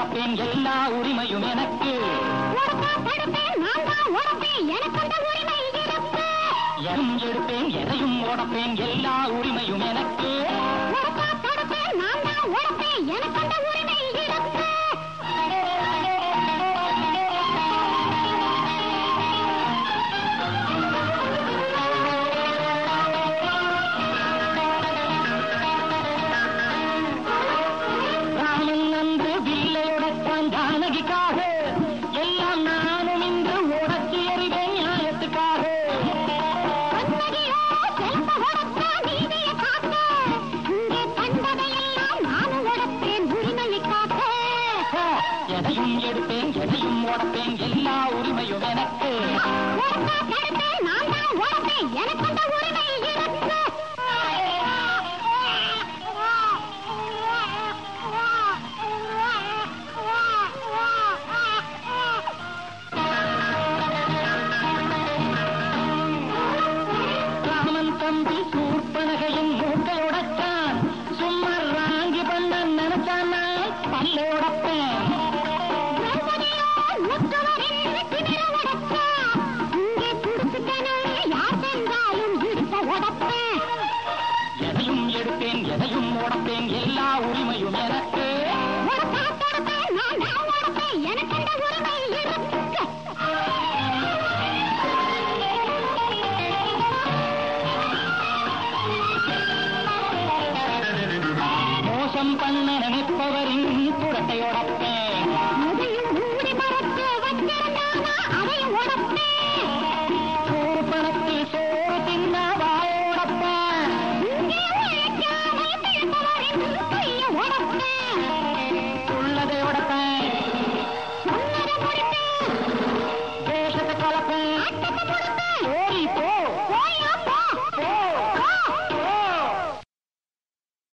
உடப்பேன் எல்லா உரிமையும் எனக்கு உடப்பா தடுப்பேன் நான் தான் உடப்பேன் எனக்கு அந்த உரிமை இருக்கு எதும் எடுப்பேன் எதையும் உடப்பேன் எல்லா உரிமையும் எனக்கு உடப்பா தடுப்பேன் நான் தான் உடப்பேன் எனக்கு அந்த உரிமை இருக்கு ராமன் அன்று வில்லை உடைத்தான் ஜானகிக்காக எல்லாம் நானும் இன்று உடச்சி எறிவேன் நியாயத்துக்காக கண்ணகியோ செல்வ உடப்பா நீதியை காக்க இங்கே கண்டதையெல்லாம் நானும் உடப்பேன் உரிமையை காக்க எதையும் எடுப்பேன் எதையும் உடப்பேன் எல்லா உரிமையும் எனக்கு உடப்பா தடுப்பேன் நான் தான் உடப்பேன் எனக்கு அந்த உரிமை இருக்கு ராமன் தம்பி சூர்பனகையின் மூக்கை உடைத்தான்